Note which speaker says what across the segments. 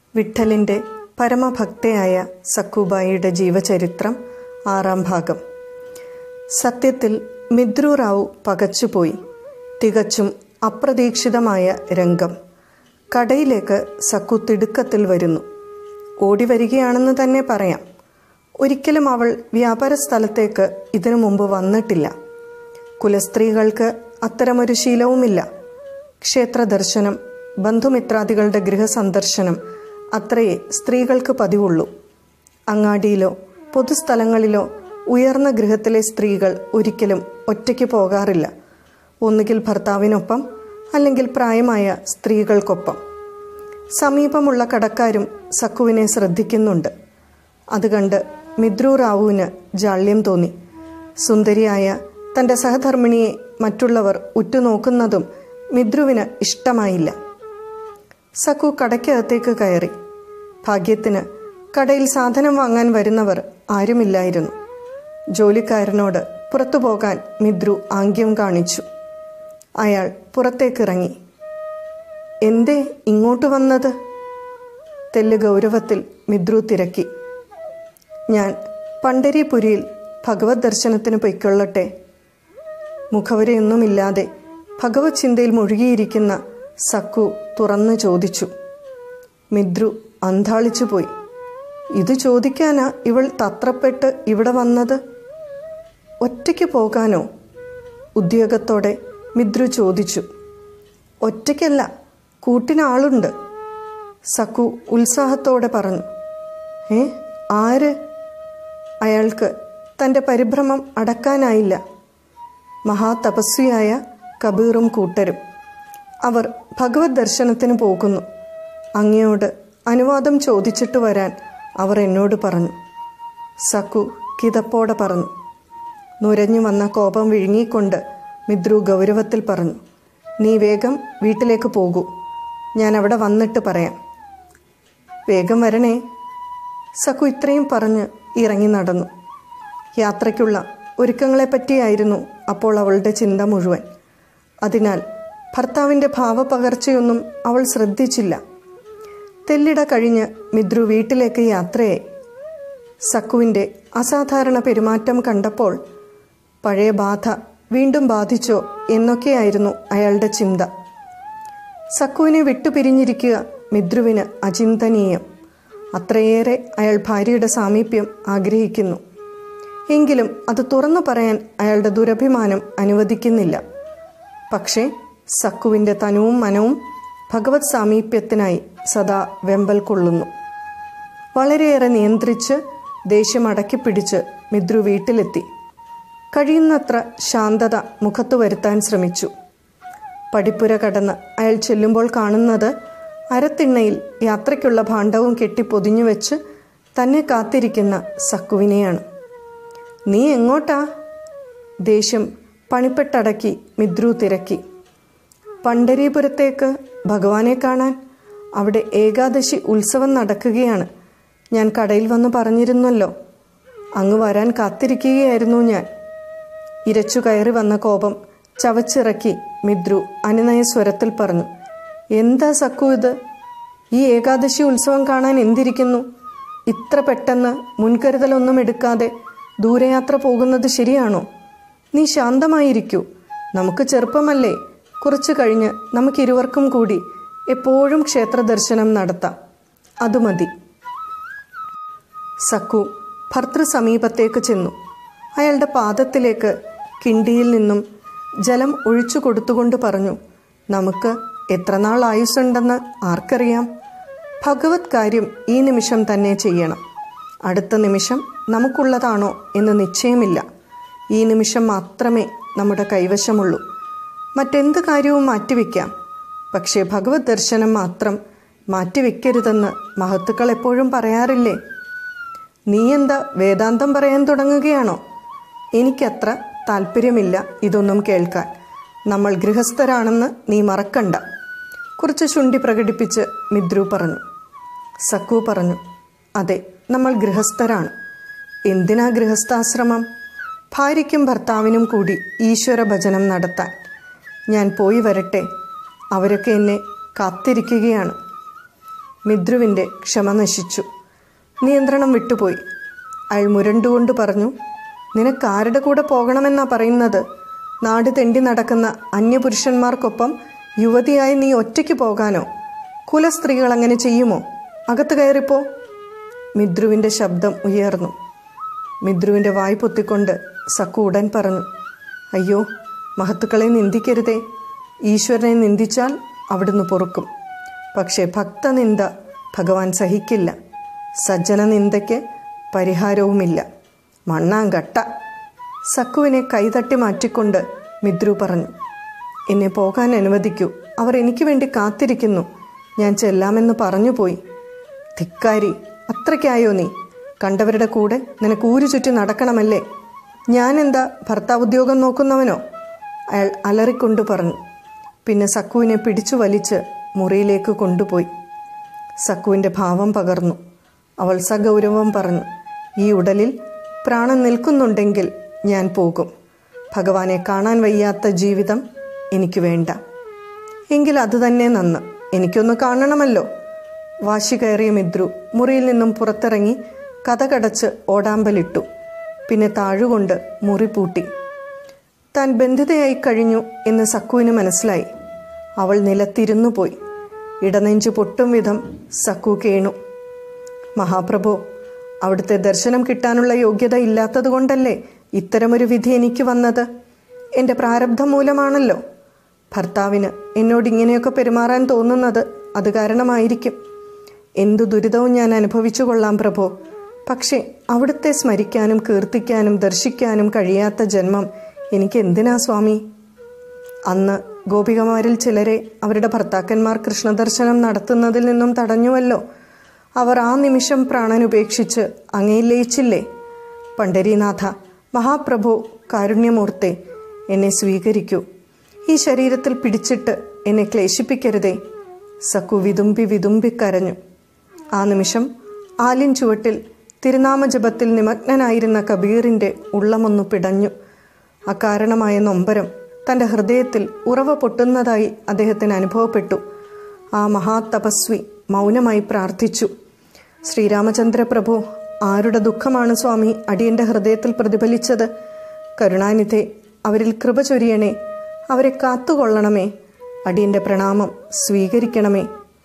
Speaker 1: വിഠലിൻ്റെ പരമഭക്തയായ സക്കുബായിയുടെ ജീവചരിത്രം ആറാം ഭാഗം സത്യത്തിൽ മിദ്രു റാവു പകച്ചുപോയി തികച്ചും അപ്രതീക്ഷിതമായ രംഗം കടയിലേക്ക് സക്കു തിടുക്കത്തിൽ വരുന്നു ഓടി വരികയാണെന്ന് തന്നെ പറയാം ഒരിക്കലും അവൾ വ്യാപാര സ്ഥലത്തേക്ക് ഇതിനു മുമ്പ് വന്നിട്ടില്ല കുലസ്ത്രീകൾക്ക് അത്തരമൊരു ശീലവുമില്ല ക്ഷേത്ര ദർശനം ബന്ധുമിത്രാദികളുടെ ഗൃഹസന്ദർശനം അത്രയേ സ്ത്രീകൾക്ക് പതിവുള്ളൂ അങ്ങാടിയിലോ പൊതുസ്ഥലങ്ങളിലോ ഉയർന്ന ഗൃഹത്തിലെ സ്ത്രീകൾ ഒരിക്കലും ഒറ്റയ്ക്ക് പോകാറില്ല ഒന്നുകിൽ ഭർത്താവിനൊപ്പം അല്ലെങ്കിൽ പ്രായമായ സ്ത്രീകൾക്കൊപ്പം സമീപമുള്ള കടക്കാരും സക്കുവിനെ ശ്രദ്ധിക്കുന്നുണ്ട് അത് കണ്ട് മിദ്രു റാവുവിന് ജാള്യം തോന്നി സുന്ദരിയായ തൻ്റെ സഹധർമ്മിണിയെ മറ്റുള്ളവർ ഉറ്റുനോക്കുന്നതും മിദ്രുവിന് ഇഷ്ടമായില്ല സക്കു കടയ്ക്കകത്തേക്ക് കയറി ഭാഗ്യത്തിന് കടയിൽ സാധനം വാങ്ങാൻ വരുന്നവർ ആരുമില്ലായിരുന്നു ജോലിക്കാരനോട് പുറത്തു പോകാൻ മിദ്രു ആംഗ്യം കാണിച്ചു അയാൾ പുറത്തേക്കിറങ്ങി എന്തേ ഇങ്ങോട്ട് വന്നത് തെല്ല് ഗൗരവത്തിൽ മിദ്രു തിരക്കി ഞാൻ പണ്ടരിപുരിയിൽ ഭഗവത് ദർശനത്തിന് പൊയ്ക്കൊള്ളട്ടെ മുഖവരെയൊന്നുമില്ലാതെ ഭഗവത് ചിന്തയിൽ മുഴുകിയിരിക്കുന്ന സക്കു തുറന്നു ചോദിച്ചു മിദ്രു അന്താളിച്ചു പോയി ഇത് ചോദിക്കാനാ ഇവൾ തത്രപ്പെട്ട് ഇവിടെ വന്നത് ഒറ്റയ്ക്ക് പോകാനോ ഉദ്യോഗത്തോടെ മിദ്രു ചോദിച്ചു ഒറ്റയ്ക്കല്ല കൂട്ടിനാളുണ്ട് സക്കു ഉത്സാഹത്തോടെ പറഞ്ഞു ഏ ആര് അയാൾക്ക് തൻ്റെ പരിഭ്രമം അടക്കാനായില്ല മഹാതപസ്വിയായ കബീറും കൂട്ടരും അവർ ഭഗവത് ദർശനത്തിന് പോകുന്നു അങ്ങയോട് അനുവാദം ചോദിച്ചിട്ട് വരാൻ അവർ എന്നോട് പറഞ്ഞു സക്കു കിതപ്പോടെ പറഞ്ഞു നുരഞ്ഞു വന്ന കോപം വിഴുങ്ങിക്കൊണ്ട് മിദ്രു ഗൗരവത്തിൽ പറഞ്ഞു നീ വേഗം വീട്ടിലേക്ക് പോകൂ ഞാൻ അവിടെ വന്നിട്ട് പറയാം വേഗം വരണേ സക്കു ഇത്രയും പറഞ്ഞ് ഇറങ്ങി നടന്നു യാത്രയ്ക്കുള്ള ഒരുക്കങ്ങളെപ്പറ്റിയായിരുന്നു അപ്പോൾ അവളുടെ ചിന്ത മുഴുവൻ അതിനാൽ ഭർത്താവിൻ്റെ ഭാവപകർച്ചയൊന്നും അവൾ ശ്രദ്ധിച്ചില്ല തെല്ലിട കഴിഞ്ഞ് മിദ്രു വീട്ടിലേക്ക് യാത്രയായി സക്കുവിൻ്റെ അസാധാരണ പെരുമാറ്റം കണ്ടപ്പോൾ പഴയ ബാധ വീണ്ടും ബാധിച്ചോ എന്നൊക്കെയായിരുന്നു അയാളുടെ ചിന്ത സക്കുവിനെ വിട്ടുപിരിഞ്ഞിരിക്കുക മിദ്രുവിന് അചിന്തനീയം അത്രയേറെ അയാൾ ഭാര്യയുടെ സാമീപ്യം ആഗ്രഹിക്കുന്നു എങ്കിലും അത് തുറന്നു പറയാൻ അയാളുടെ ദുരഭിമാനം അനുവദിക്കുന്നില്ല പക്ഷേ സക്കുവിൻ്റെ തനുവും മനവും ഭഗവത് സാമീപ്യത്തിനായി സദാ വെമ്പൽ കൊള്ളുന്നു വളരെയേറെ നിയന്ത്രിച്ച് ദേഷ്യം അടക്കിപ്പിടിച്ച് മിദ്രു വീട്ടിലെത്തി കഴിയുന്നത്ര ശാന്തത മുഖത്തു വരുത്താൻ ശ്രമിച്ചു പടിപ്പുര കടന്ന് അയാൾ ചെല്ലുമ്പോൾ കാണുന്നത് അരത്തിണ്ണയിൽ യാത്രയ്ക്കുള്ള ഭാണ്ഡവും കെട്ടി പൊതിഞ്ഞു വെച്ച് തന്നെ കാത്തിരിക്കുന്ന സക്കുവിനെയാണ് നീ എങ്ങോട്ടാ ദേഷ്യം പണിപ്പെട്ടടക്കി മിദ്രു തിരക്കി പണ്ടരീപുരത്തേക്ക് ഭഗവാനെ കാണാൻ അവിടെ ഏകാദശി ഉത്സവം നടക്കുകയാണ് ഞാൻ കടയിൽ വന്ന് പറഞ്ഞിരുന്നല്ലോ അങ്ങ് വരാൻ കാത്തിരിക്കുകയായിരുന്നു ഞാൻ ഇരച്ചു കയറി വന്ന കോപം ചവച്ചിറക്കി മിദ്രു അനുനയ സ്വരത്തിൽ പറഞ്ഞു എന്താ സക്കു ഇത് ഈ ഏകാദശി ഉത്സവം കാണാൻ എന്തിരിക്കുന്നു ഇത്ര പെട്ടെന്ന് മുൻകരുതലൊന്നും എടുക്കാതെ ദൂരയാത്ര പോകുന്നത് ശരിയാണോ നീ ശാന്തമായിരിക്കൂ നമുക്ക് ചെറുപ്പമല്ലേ കുറച്ചു കഴിഞ്ഞ് നമുക്കിരുവർക്കും കൂടി എപ്പോഴും ക്ഷേത്ര ദർശനം നടത്താം അത് മതി സക്കു ഭർത്തൃ സമീപത്തേക്ക് ചെന്നു അയാളുടെ പാദത്തിലേക്ക് കിണ്ടിയിൽ നിന്നും ജലം ഒഴിച്ചു കൊടുത്തുകൊണ്ട് പറഞ്ഞു നമുക്ക് എത്ര നാൾ ആയുസ്സുണ്ടെന്ന് ആർക്കറിയാം ഭഗവത് കാര്യം ഈ നിമിഷം തന്നെ ചെയ്യണം അടുത്ത നിമിഷം നമുക്കുള്ളതാണോ എന്ന് നിശ്ചയമില്ല ഈ നിമിഷം മാത്രമേ നമ്മുടെ കൈവശമുള്ളൂ മറ്റെന്ത് കാര്യവും മാറ്റിവെക്കാം പക്ഷേ ഭഗവത് ദർശനം മാത്രം മാറ്റിവെക്കരുതെന്ന് മഹത്തുക്കൾ എപ്പോഴും പറയാറില്ലേ നീ എന്താ വേദാന്തം പറയാൻ തുടങ്ങുകയാണോ എനിക്കത്ര താല്പര്യമില്ല ഇതൊന്നും കേൾക്കാൻ നമ്മൾ ഗൃഹസ്ഥരാണെന്ന് നീ മറക്കണ്ട കുറച്ച് ചുണ്ടി പ്രകടിപ്പിച്ച് മിദ്രു പറഞ്ഞു സക്കു പറഞ്ഞു അതെ നമ്മൾ ഗൃഹസ്ഥരാണ് എന്തിനാ ഗൃഹസ്ഥാശ്രമം ഭാര്യയ്ക്കും ഭർത്താവിനും കൂടി ഈശ്വര ഭജനം നടത്താൻ ഞാൻ പോയി വരട്ടെ അവരൊക്കെ എന്നെ കാത്തിരിക്കുകയാണ് മിദ്രുവിൻ്റെ ക്ഷമ നശിച്ചു നിയന്ത്രണം വിട്ടുപോയി അയാൾ മുരണ്ടുകൊണ്ട് പറഞ്ഞു നിനക്ക് ആരുടെ കൂടെ പോകണമെന്നാ പറയുന്നത് നാട് തെണ്ടി നടക്കുന്ന അന്യപുരുഷന്മാർക്കൊപ്പം യുവതിയായി നീ ഒറ്റയ്ക്ക് പോകാനോ കുലസ്ത്രീകൾ അങ്ങനെ ചെയ്യുമോ അകത്ത് കയറിപ്പോ മിദ്രുവിൻ്റെ ശബ്ദം ഉയർന്നു മിദ്രുവിൻ്റെ വായ് പൊത്തിക്കൊണ്ട് സക്കു ഉടൻ പറഞ്ഞു അയ്യോ മഹത്തുക്കളെ നിന്ദിക്കരുതേ ഈശ്വരനെ നിന്ദിച്ചാൽ അവിടുന്ന് പൊറുക്കും പക്ഷേ ഭക്തനിന്ദ ഭഗവാൻ സഹിക്കില്ല സജ്ജന നിന്ദയ്ക്ക് പരിഹാരവുമില്ല മണ്ണാങ്കട്ട സക്കുവിനെ കൈതട്ടി മാറ്റിക്കൊണ്ട് മിദ്രു പറഞ്ഞു എന്നെ പോകാൻ അനുവദിക്കൂ അവർ എനിക്ക് വേണ്ടി കാത്തിരിക്കുന്നു ഞാൻ ചെല്ലാമെന്ന് പറഞ്ഞു പോയി ധിക്കാരി അത്രയ്ക്കായോ നീ കണ്ടവരുടെ കൂടെ നിനക്ക് ഊരു ചുറ്റി നടക്കണമല്ലേ ഞാൻ എന്താ ഭർത്താവ് ഉദ്യോഗം നോക്കുന്നവനോ അയാൾ അലറിക്കൊണ്ട് പറഞ്ഞു പിന്നെ സക്കുവിനെ പിടിച്ചു വലിച്ച് മുറിയിലേക്ക് കൊണ്ടുപോയി സക്കുവിൻ്റെ ഭാവം പകർന്നു അവൾ സഗൗരവം പറഞ്ഞു ഈ ഉടലിൽ പ്രാണൻ നിൽക്കുന്നുണ്ടെങ്കിൽ ഞാൻ പോകും ഭഗവാനെ കാണാൻ വയ്യാത്ത ജീവിതം എനിക്ക് വേണ്ട എങ്കിൽ അത് തന്നെ നന്ന് എനിക്കൊന്ന് കാണണമല്ലോ വാശി കയറിയ മിദ്രു മുറിയിൽ നിന്നും പുറത്തിറങ്ങി കഥകടച്ച് ഓടാമ്പലിട്ടു പിന്നെ താഴുകൊണ്ട് മുറി പൂട്ടി താൻ ബന്ധിതയായി കഴിഞ്ഞു എന്ന് സക്കുവിന് മനസ്സിലായി അവൾ നിലത്തിരുന്നു പോയി ഇടനെഞ്ചു പൊട്ടും വിധം സക്കു കേണു മഹാപ്രഭു അവിടുത്തെ ദർശനം കിട്ടാനുള്ള യോഗ്യത ഇല്ലാത്തതുകൊണ്ടല്ലേ ഇത്തരമൊരു വിധി എനിക്ക് വന്നത് എൻ്റെ പ്രാരബ്ധം മൂലമാണല്ലോ ഭർത്താവിന് എന്നോട് ഇങ്ങനെയൊക്കെ പെരുമാറാൻ തോന്നുന്നത് അത് കാരണമായിരിക്കും എന്തു ദുരിതവും ഞാൻ അനുഭവിച്ചു കൊള്ളാം പ്രഭു പക്ഷേ അവിടുത്തെ സ്മരിക്കാനും കീർത്തിക്കാനും ദർശിക്കാനും കഴിയാത്ത ജന്മം എനിക്ക് എന്തിനാ സ്വാമി അന്ന് ഗോപികമാരിൽ ചിലരെ അവരുടെ ഭർത്താക്കന്മാർ കൃഷ്ണദർശനം നടത്തുന്നതിൽ നിന്നും തടഞ്ഞുവല്ലോ അവർ ആ നിമിഷം പ്രാണൻ ഉപേക്ഷിച്ച് അങ്ങയിൽ ലയിച്ചില്ലേ പണ്ഡരീനാഥ മഹാപ്രഭു കാരുണ്യമൂർത്തെ എന്നെ സ്വീകരിക്കൂ ഈ ശരീരത്തിൽ പിടിച്ചിട്ട് എന്നെ ക്ലേശിപ്പിക്കരുതേ സക്കു വിതുമ്പി വിതുമ്പി കരഞ്ഞു ആ നിമിഷം ആലിൻ ചുവട്ടിൽ തിരുനാമജപത്തിൽ നിമഗ്നനായിരുന്ന കബീറിൻ്റെ ഉള്ളമൊന്നു പിടഞ്ഞു അകാരണമായ നൊമ്പരം തൻ്റെ ഹൃദയത്തിൽ ഉറവ പൊട്ടുന്നതായി അദ്ദേഹത്തിന് അനുഭവപ്പെട്ടു ആ മഹാതപസ്വി മൗനമായി പ്രാർത്ഥിച്ചു ശ്രീരാമചന്ദ്ര പ്രഭു ആരുടെ ദുഃഖമാണ് സ്വാമി അടിയന്റെ ഹൃദയത്തിൽ പ്രതിഫലിച്ചത് കരുണാനിധെ അവരിൽ കൃപ ചൊരിയണേ അവരെ കാത്തുകൊള്ളണമേ അടിയന്റെ പ്രണാമം സ്വീകരിക്കണമേ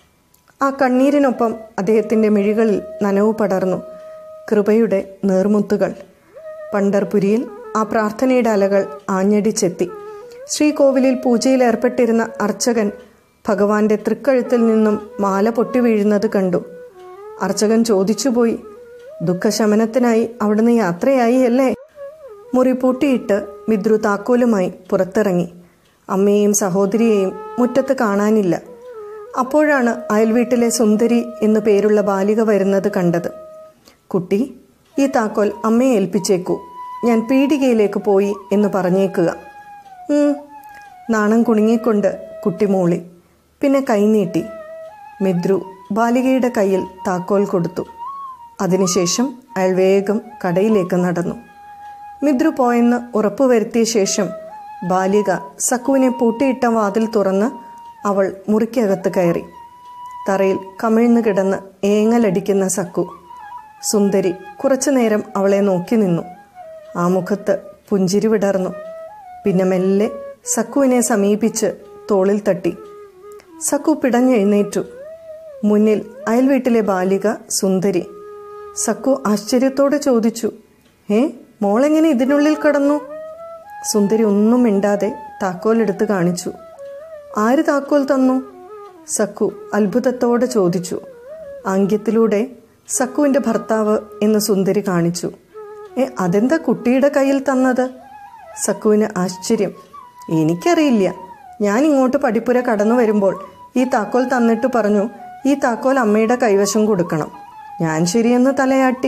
Speaker 1: ആ കണ്ണീരിനൊപ്പം അദ്ദേഹത്തിൻ്റെ മിഴികളിൽ നനവ് പടർന്നു കൃപയുടെ നേർമുത്തുകൾ പണ്ടർപുരിയിൽ ആ പ്രാർത്ഥനയുടെ അലകൾ ആഞ്ഞടിച്ചെത്തി ശ്രീകോവിലിൽ പൂജയിൽ ഏർപ്പെട്ടിരുന്ന അർച്ചകൻ ഭഗവാന്റെ തൃക്കഴുത്തിൽ നിന്നും മാല പൊട്ടി വീഴുന്നത് കണ്ടു അർച്ചകൻ ചോദിച്ചുപോയി ദുഃഖശമനത്തിനായി അവിടുന്ന് യാത്രയായി അല്ലേ മുറി പൂട്ടിയിട്ട് മിദ്രു താക്കോലുമായി പുറത്തിറങ്ങി അമ്മയെയും സഹോദരിയെയും മുറ്റത്ത് കാണാനില്ല അപ്പോഴാണ് അയൽവീട്ടിലെ സുന്ദരി എന്നു പേരുള്ള ബാലിക വരുന്നത് കണ്ടത് കുട്ടി ഈ താക്കോൽ അമ്മയെ ഏൽപ്പിച്ചേക്കൂ ഞാൻ പീടികയിലേക്ക് പോയി എന്ന് പറഞ്ഞേക്കുക ഉം. നാണം കുണുങ്ങിക്കൊണ്ട് കുട്ടി മൂളി പിന്നെ കൈനീട്ടി മിദ്രു ബാലികയുടെ കയ്യിൽ താക്കോൽ കൊടുത്തു അതിനുശേഷം അയാൾ വേഗം കടയിലേക്ക് നടന്നു മിദ്രു പോയെന്ന് ഉറപ്പുവരുത്തിയ ശേഷം ബാലിക സക്കുവിനെ പൂട്ടിയിട്ട വാതിൽ തുറന്ന് അവൾ മുറിക്കകത്ത് കയറി തറയിൽ കമിഴ്ന്നു കിടന്ന് ഏങ്ങലടിക്കുന്ന സക്കു സുന്ദരി കുറച്ചു നേരം അവളെ നോക്കി നിന്നു ആ മുഖത്ത് പുഞ്ചിരി വിടർന്നു പിന്നെ മെല്ലെ സക്കുവിനെ സമീപിച്ച് തോളിൽ തട്ടി സക്കു പിടഞ്ഞെഴുന്നേറ്റു മുന്നിൽ അയൽവീട്ടിലെ ബാലിക സുന്ദരി സക്കു ആശ്ചര്യത്തോടെ ചോദിച്ചു ഏ മോളെങ്ങനെ ഇതിനുള്ളിൽ കടന്നു സുന്ദരി ഒന്നും മിണ്ടാതെ താക്കോൽ എടുത്ത് കാണിച്ചു ആര് താക്കോൽ തന്നു സക്കു അത്ഭുതത്തോടെ ചോദിച്ചു ആംഗ്യത്തിലൂടെ സക്കുവിൻ്റെ ഭർത്താവ് എന്ന് സുന്ദരി കാണിച്ചു ഏ അതെന്താ കുട്ടിയുടെ കയ്യിൽ തന്നത് സക്കുവിന് ആശ്ചര്യം എനിക്കറിയില്ല ഞാൻ ഇങ്ങോട്ട് പടിപ്പുര കടന്നു വരുമ്പോൾ ഈ താക്കോൽ തന്നിട്ട് പറഞ്ഞു ഈ താക്കോൽ അമ്മയുടെ കൈവശം കൊടുക്കണം ഞാൻ ശരിയെന്ന് തലയാട്ടി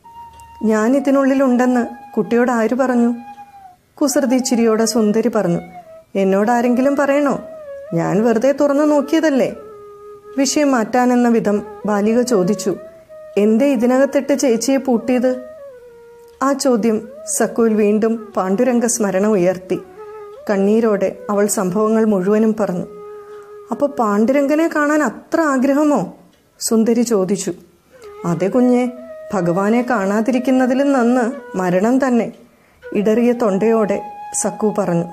Speaker 1: ഞാൻ ഇതിനുള്ളിലുണ്ടെന്ന് കുട്ടിയോട് ആര് പറഞ്ഞു കുസൃതി ചിരിയോടെ സുന്ദരി പറഞ്ഞു എന്നോട് ആരെങ്കിലും പറയണോ ഞാൻ വെറുതെ തുറന്നു നോക്കിയതല്ലേ വിഷയം മാറ്റാനെന്ന വിധം ബാലിക ചോദിച്ചു എന്തേ ഇതിനകത്തിട്ട് ചേച്ചിയെ പൂട്ടിയത് ആ ചോദ്യം സക്കുവിൽ വീണ്ടും പാണ്ഡുരംഗ സ്മരണ ഉയർത്തി കണ്ണീരോടെ അവൾ സംഭവങ്ങൾ മുഴുവനും പറഞ്ഞു അപ്പോൾ പാണ്ഡുരംഗനെ കാണാൻ അത്ര ആഗ്രഹമോ സുന്ദരി ചോദിച്ചു അതെ കുഞ്ഞെ ഭഗവാനെ കാണാതിരിക്കുന്നതിലും നന്ന് മരണം തന്നെ ഇടറിയ തൊണ്ടയോടെ സക്കു പറഞ്ഞു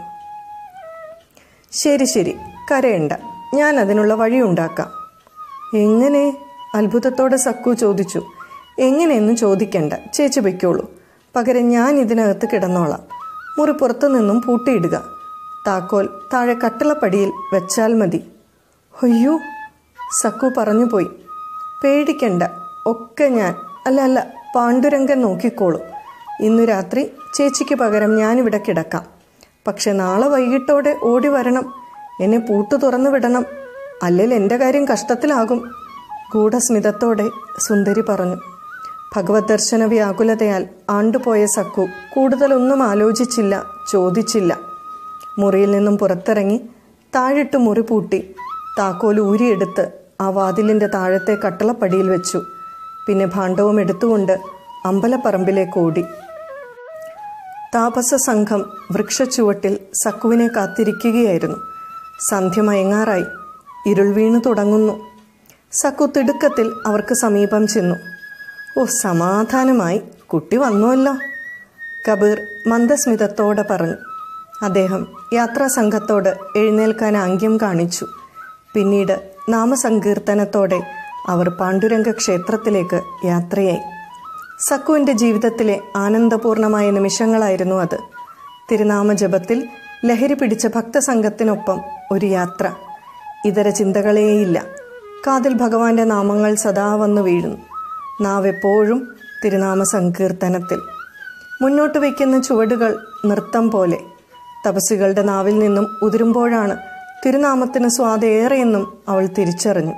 Speaker 1: ശരി ശരി കരയണ്ട ഞാൻ അതിനുള്ള വഴിയുണ്ടാക്കാം എങ്ങനെ അത്ഭുതത്തോടെ സക്കു ചോദിച്ചു എങ്ങനെയെന്ന് ചോദിക്കണ്ട ചേച്ചി വയ്ക്കോളൂ പകരം ഞാൻ ഇതിനകത്ത് കിടന്നോളാം മുറി പുറത്തു നിന്നും പൂട്ടിയിടുക താക്കോൽ താഴെ കട്ടിളപ്പടിയിൽ വെച്ചാൽ മതി അയ്യോ സക്കു പറഞ്ഞു പോയി പേടിക്കണ്ട ഒക്കെ ഞാൻ അല്ല അല്ല പാണ്ഡുരംഗൻ നോക്കിക്കോളൂ ഇന്നു രാത്രി ചേച്ചിക്ക് പകരം ഞാനിവിടെ കിടക്കാം പക്ഷെ നാളെ വൈകിട്ടോടെ ഓടി വരണം എന്നെ പൂട്ടു തുറന്നു വിടണം അല്ലെങ്കിൽ എൻ്റെ കാര്യം കഷ്ടത്തിലാകും ഗൂഢസ്മിതത്തോടെ സുന്ദരി പറഞ്ഞു ഭഗവത് ദർശന വ്യാകുലതയാൽ ആണ്ടുപോയ സക്കു കൂടുതലൊന്നും ആലോചിച്ചില്ല ചോദിച്ചില്ല മുറിയിൽ നിന്നും പുറത്തിറങ്ങി താഴിട്ട് മുറി പൂട്ടി താക്കോൽ ഊരിയെടുത്ത് ആ വാതിലിൻ്റെ താഴത്തെ കട്ടളപ്പടിയിൽ വെച്ചു പിന്നെ ഭാണ്ഡവും എടുത്തുകൊണ്ട് അമ്പലപ്പറമ്പിലേക്ക് ഓടി താപസ സംഘം വൃക്ഷച്ചുവട്ടിൽ സക്കുവിനെ കാത്തിരിക്കുകയായിരുന്നു സന്ധ്യ മയങ്ങാറായി ഇരുൾ വീണു തുടങ്ങുന്നു സക്കു തിടുക്കത്തിൽ അവർക്ക് സമീപം ചെന്നു ഓ സമാധാനമായി കുട്ടി വന്നുവല്ലോ കബീർ മന്ദസ്മിതത്തോടെ പറഞ്ഞു അദ്ദേഹം യാത്രാ സംഘത്തോട് എഴുന്നേൽക്കാൻ ആംഗ്യം കാണിച്ചു പിന്നീട് നാമസങ്കീർത്തനത്തോടെ അവർ പാണ്ഡുരംഗ ക്ഷേത്രത്തിലേക്ക് യാത്രയായി സക്കുവിൻ്റെ ജീവിതത്തിലെ ആനന്ദപൂർണമായ നിമിഷങ്ങളായിരുന്നു അത് തിരുനാമജപത്തിൽ ലഹരി പിടിച്ച ഭക്തസംഘത്തിനൊപ്പം ഒരു യാത്ര ഇതര ചിന്തകളേയില്ല കാതിൽ ഭഗവാന്റെ നാമങ്ങൾ സദാ വന്നു വീഴുന്നു നാവ് എപ്പോഴും തിരുനാമ സങ്കീർത്തനത്തിൽ മുന്നോട്ട് വയ്ക്കുന്ന ചുവടുകൾ നൃത്തം പോലെ തപസ്സികളുടെ നാവിൽ നിന്നും ഉതിരുമ്പോഴാണ് തിരുനാമത്തിന് സ്വാദേറെയെന്നും അവൾ തിരിച്ചറിഞ്ഞു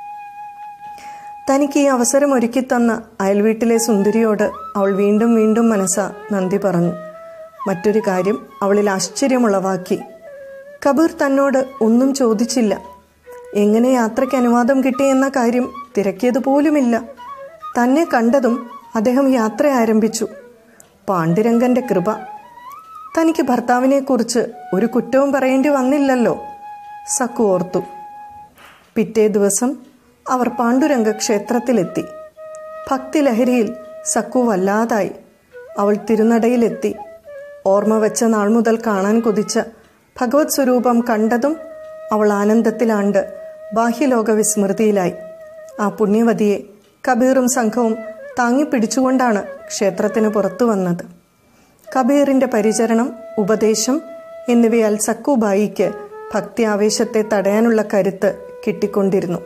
Speaker 1: തനിക്ക് ഈ അവസരം ഒരുക്കിത്തന്ന അയൽവീട്ടിലെ സുന്ദരിയോട് അവൾ വീണ്ടും വീണ്ടും മനസ്സ നന്ദി പറഞ്ഞു മറ്റൊരു കാര്യം അവളിൽ ആശ്ചര്യമുളവാക്കി കബീർ തന്നോട് ഒന്നും ചോദിച്ചില്ല എങ്ങനെ യാത്രയ്ക്ക് അനുവാദം കിട്ടിയെന്ന കാര്യം തിരക്കിയതുപോലുമില്ല തന്നെ കണ്ടതും അദ്ദേഹം യാത്ര ആരംഭിച്ചു പാണ്ഡുരംഗന്റെ കൃപ തനിക്ക് ഭർത്താവിനെക്കുറിച്ച് ഒരു കുറ്റവും പറയേണ്ടി വന്നില്ലല്ലോ സക്കു ഓർത്തു പിറ്റേ ദിവസം അവർ പാണ്ഡുരംഗ ക്ഷേത്രത്തിലെത്തി ഭക്തിലഹരിയിൽ സക്കു വല്ലാതായി അവൾ തിരുനടയിലെത്തി ഓർമ്മ വെച്ച നാൾ മുതൽ കാണാൻ കൊതിച്ച ഭഗവത് സ്വരൂപം കണ്ടതും അവൾ ആനന്ദത്തിലാണ്ട് ബാഹ്യലോക വിസ്മൃതിയിലായി ആ പുണ്യവതിയെ കബീറും സംഘവും താങ്ങിപ്പിടിച്ചുകൊണ്ടാണ് ക്ഷേത്രത്തിന് പുറത്തു വന്നത് കബീറിന്റെ പരിചരണം ഉപദേശം എന്നിവയാൽ സക്കുബായിക്ക് ഭക്തി ആവേശത്തെ തടയാനുള്ള കരുത്ത് കിട്ടിക്കൊണ്ടിരുന്നു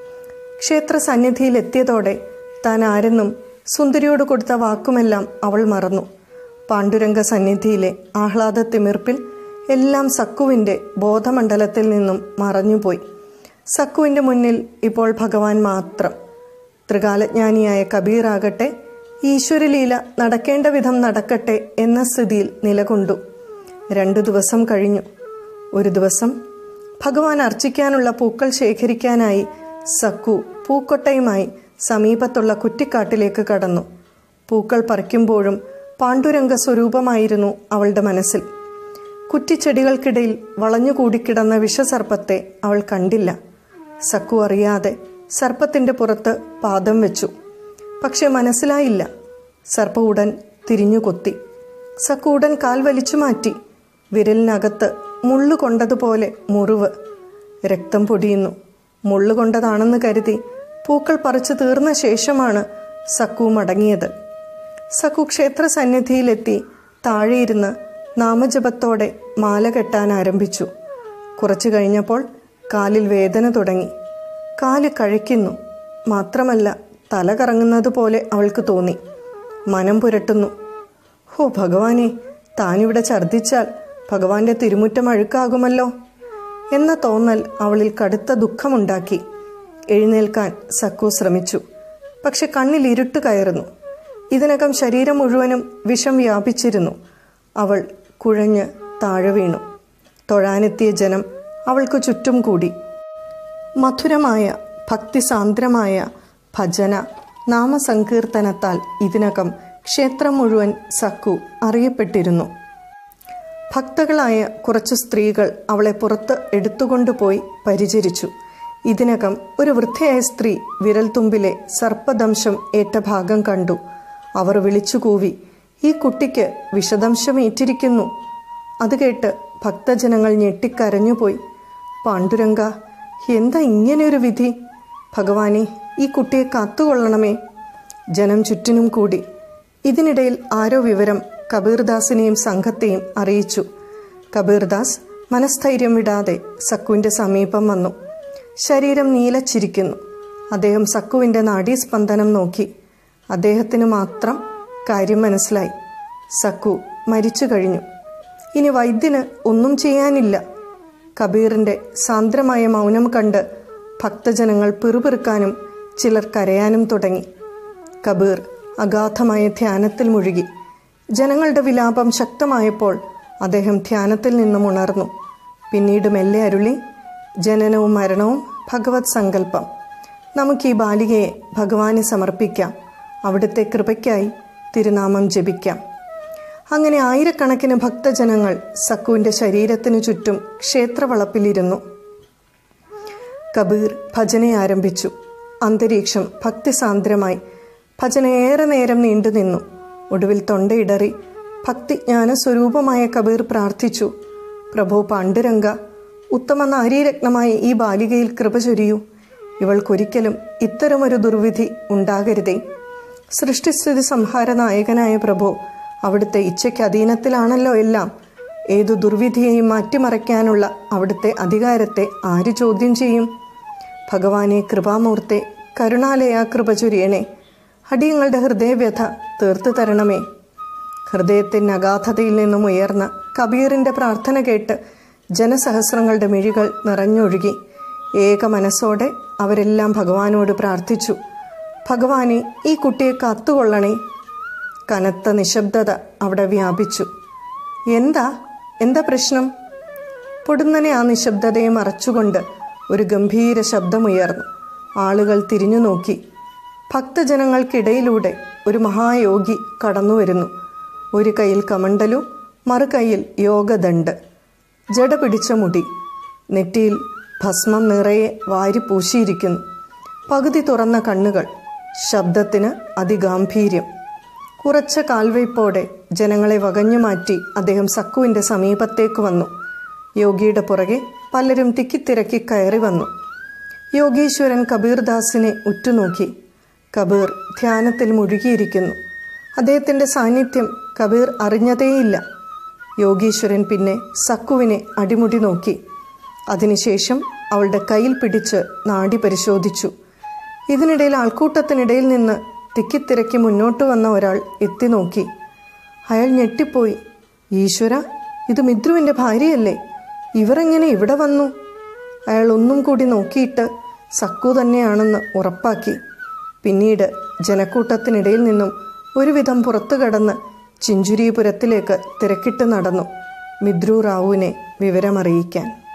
Speaker 1: ക്ഷേത്ര സന്നിധിയിലെത്തിയതോടെ താൻ ആരെന്നും സുന്ദരിയോട് കൊടുത്ത വാക്കുമെല്ലാം അവൾ മറന്നു പാണ്ഡുരംഗ സന്നിധിയിലെ ആഹ്ലാദ തിമിർപ്പിൽ എല്ലാം സക്കുവിൻ്റെ ബോധമണ്ഡലത്തിൽ നിന്നും മറഞ്ഞുപോയി സക്കുവിൻ്റെ മുന്നിൽ ഇപ്പോൾ ഭഗവാൻ മാത്രം ത്രികാലജ്ഞാനിയായ കബീറാകട്ടെ ഈശ്വരലീല നടക്കേണ്ട വിധം നടക്കട്ടെ എന്ന സ്ഥിതിയിൽ നിലകൊണ്ടു രണ്ടു ദിവസം കഴിഞ്ഞു ഒരു ദിവസം ഭഗവാൻ അർച്ചിക്കാനുള്ള പൂക്കൾ ശേഖരിക്കാനായി സക്കു പൂക്കൊട്ടയുമായി സമീപത്തുള്ള കുറ്റിക്കാട്ടിലേക്ക് കടന്നു പൂക്കൾ പറിക്കുമ്പോഴും പാണ്ഡുരംഗ സ്വരൂപമായിരുന്നു അവളുടെ മനസ്സിൽ കുറ്റിച്ചെടികൾക്കിടയിൽ വളഞ്ഞുകൂടിക്കിടന്ന വിഷസർപ്പത്തെ അവൾ കണ്ടില്ല സക്കു അറിയാതെ സർപ്പത്തിന്റെ പുറത്ത് പാദം വെച്ചു പക്ഷെ മനസ്സിലായില്ല സർപ്പ ഉടൻ തിരിഞ്ഞു കൊത്തി സക്കു ഉടൻ കാൽ വലിച്ചു മാറ്റി വിരലിനകത്ത് മുള്ളു കൊണ്ടതുപോലെ മുറിവ് രക്തം പൊടിയുന്നു മുള്ളു കൊണ്ടതാണെന്ന് കരുതി പൂക്കൾ പറിച്ചു തീർന്ന ശേഷമാണ് സക്കു മടങ്ങിയത് സക്കു ക്ഷേത്ര സന്നിധിയിലെത്തി താഴെയിരുന്ന് നാമജപത്തോടെ മാല കെട്ടാൻ ആരംഭിച്ചു കുറച്ചു കഴിഞ്ഞപ്പോൾ കാലിൽ വേദന തുടങ്ങി കാല് കഴിക്കുന്നു മാത്രമല്ല തല കറങ്ങുന്നത് പോലെ അവൾക്ക് തോന്നി മനം പുരട്ടുന്നു ഹോ ഭഗവാനെ താനിവിടെ ഛർദ്ദിച്ചാൽ ഭഗവാന്റെ തിരുമുറ്റം അഴുക്കാകുമല്ലോ എന്ന തോന്നൽ അവളിൽ കടുത്ത ദുഃഖമുണ്ടാക്കി എഴുന്നേൽക്കാൻ സക്കു ശ്രമിച്ചു പക്ഷെ കണ്ണിൽ ഇരുട്ട് കയറുന്നു ഇതിനകം ശരീരം മുഴുവനും വിഷം വ്യാപിച്ചിരുന്നു അവൾ കുഴഞ്ഞ് താഴെ വീണു തൊഴാനെത്തിയ ജനം അവൾക്ക് ചുറ്റും കൂടി മധുരമായ ഭക്തിസാന്ദ്രമായ ഭജന നാമസങ്കീർത്തനത്താൽ ഇതിനകം ക്ഷേത്രം മുഴുവൻ സക്കു അറിയപ്പെട്ടിരുന്നു ഭക്തകളായ കുറച്ചു സ്ത്രീകൾ അവളെ പുറത്ത് എടുത്തുകൊണ്ടുപോയി പരിചരിച്ചു ഇതിനകം ഒരു വൃദ്ധയായ സ്ത്രീ വിരൽത്തുമ്പിലെ സർപ്പദംശം ഏറ്റ ഭാഗം കണ്ടു അവർ വിളിച്ചു കൂവി ഈ കുട്ടിക്ക് വിഷദംശം ഏറ്റിരിക്കുന്നു അത് കേട്ട് ഭക്തജനങ്ങൾ ഞെട്ടിക്കരഞ്ഞുപോയി പാണ്ഡുരംഗ എന്താ ഇങ്ങനെയൊരു വിധി ഭഗവാനെ ഈ കുട്ടിയെ കാത്തുകൊള്ളണമേ ജനം ചുറ്റിനും കൂടി ഇതിനിടയിൽ ആരോ വിവരം കബീർദാസിനെയും സംഘത്തെയും അറിയിച്ചു കബീർദാസ് മനസ്ഥൈര്യം വിടാതെ സക്കുവിൻ്റെ സമീപം വന്നു ശരീരം നീലച്ചിരിക്കുന്നു അദ്ദേഹം സക്കുവിൻ്റെ നാഡീസ്പന്ദനം നോക്കി അദ്ദേഹത്തിന് മാത്രം കാര്യം മനസ്സിലായി സക്കു മരിച്ചു കഴിഞ്ഞു ഇനി വൈദ്യന് ഒന്നും ചെയ്യാനില്ല കബീറിൻ്റെ സാന്ദ്രമായ മൗനം കണ്ട് ഭക്തജനങ്ങൾ പിറുപിറുക്കാനും ചിലർ കരയാനും തുടങ്ങി കബീർ അഗാധമായ ധ്യാനത്തിൽ മുഴുകി ജനങ്ങളുടെ വിലാപം ശക്തമായപ്പോൾ അദ്ദേഹം ധ്യാനത്തിൽ നിന്നും ഉണർന്നു പിന്നീട് മെല്ലെ അരുളി ജനനവും മരണവും ഭഗവത് സങ്കല്പം നമുക്ക് ഈ ബാലികയെ ഭഗവാന് സമർപ്പിക്കാം അവിടുത്തെ കൃപയ്ക്കായി തിരുനാമം ജപിക്കാം അങ്ങനെ ആയിരക്കണക്കിന് ഭക്തജനങ്ങൾ സക്കുവിൻ്റെ ശരീരത്തിനു ചുറ്റും ക്ഷേത്രവളപ്പിലിരുന്നു കബീർ ഭജന ആരംഭിച്ചു അന്തരീക്ഷം ഭക്തിസാന്ദ്രമായി ഭജന ഏറെ നേരം നീണ്ടുനിന്നു ഒടുവിൽ തൊണ്ടയിടറി ഭക്തിജ്ഞാന സ്വരൂപമായ കബീർ പ്രാർത്ഥിച്ചു പ്രഭു പാണ്ഡുരംഗ ഉത്തമ നാരീരത്നമായ ഈ ബാലികയിൽ കൃപ ചൊരിയൂ ഇവൾക്കൊരിക്കലും ഇത്തരമൊരു ദുർവിധി ഉണ്ടാകരുതേ സൃഷ്ടിസ്ഥിതി സംഹാര നായകനായ പ്രഭു അവിടുത്തെ ഇച്ഛയ്ക്ക് അധീനത്തിലാണല്ലോ എല്ലാം ഏതു ദുർവിധിയെയും മാറ്റിമറയ്ക്കാനുള്ള അവിടുത്തെ അധികാരത്തെ ആര് ചോദ്യം ചെയ്യും ഭഗവാനെ കൃപാമൂർത്തെ കരുണാലയ കൃപ ചൊരിയണേ അടിയങ്ങളുടെ ഹൃദയവ്യഥ തീർത്തു തരണമേ ഹൃദയത്തിൻ്റെ അഗാധതയിൽ നിന്നും ഉയർന്ന കബീറിൻ്റെ പ്രാർത്ഥന കേട്ട് ജനസഹസ്രങ്ങളുടെ മിഴികൾ നിറഞ്ഞൊഴുകി ഏക മനസ്സോടെ അവരെല്ലാം ഭഗവാനോട് പ്രാർത്ഥിച്ചു ഭഗവാനെ ഈ കുട്ടിയെ കാത്തുകൊള്ളണേ കനത്ത നിശബ്ദത അവിടെ വ്യാപിച്ചു എന്താ എന്താ പ്രശ്നം പൊടുന്നനെ ആ നിശബ്ദതയെ മറച്ചുകൊണ്ട് ഒരു ഗംഭീര ശബ്ദമുയർന്നു ആളുകൾ തിരിഞ്ഞു നോക്കി ഭക്തജനങ്ങൾക്കിടയിലൂടെ ഒരു മഹായോഗി കടന്നു വരുന്നു ഒരു കയ്യിൽ കമണ്ടലു മറുകൈയിൽ യോഗദണ്ഡ് ജട പിടിച്ച മുടി നെറ്റിയിൽ ഭസ്മം നിറയെ വാരി പൂശിയിരിക്കുന്നു പകുതി തുറന്ന കണ്ണുകൾ ശബ്ദത്തിന് അതിഗാംഭീര്യം ഉറച്ച കാൽവയ്പോടെ ജനങ്ങളെ വകഞ്ഞു മാറ്റി അദ്ദേഹം സക്കുവിൻ്റെ സമീപത്തേക്ക് വന്നു യോഗിയുടെ പുറകെ പലരും തിക്കിത്തിരക്കി കയറി വന്നു യോഗീശ്വരൻ കബീർദാസിനെ ഉറ്റുനോക്കി കബീർ ധ്യാനത്തിൽ മുഴുകിയിരിക്കുന്നു അദ്ദേഹത്തിൻ്റെ സാന്നിധ്യം കബീർ അറിഞ്ഞതേയില്ല യോഗീശ്വരൻ പിന്നെ സക്കുവിനെ അടിമുടി നോക്കി അതിനുശേഷം അവളുടെ കയ്യിൽ പിടിച്ച് നാടി പരിശോധിച്ചു ഇതിനിടയിൽ ആൾക്കൂട്ടത്തിനിടയിൽ നിന്ന് തിക്കിത്തിരക്കി മുന്നോട്ട് വന്ന ഒരാൾ എത്തി നോക്കി അയാൾ ഞെട്ടിപ്പോയി ഈശ്വര ഇത് മിദ്രുവിൻ്റെ ഭാര്യയല്ലേ ഇവരെങ്ങനെ ഇവിടെ വന്നു അയാൾ ഒന്നും കൂടി നോക്കിയിട്ട് സക്കു തന്നെയാണെന്ന് ഉറപ്പാക്കി പിന്നീട് ജനക്കൂട്ടത്തിനിടയിൽ നിന്നും ഒരുവിധം പുറത്തു കടന്ന് ചിഞ്ചുരീപുരത്തിലേക്ക് തിരക്കിട്ട് നടന്നു മിദ്രു റാവുവിനെ വിവരമറിയിക്കാൻ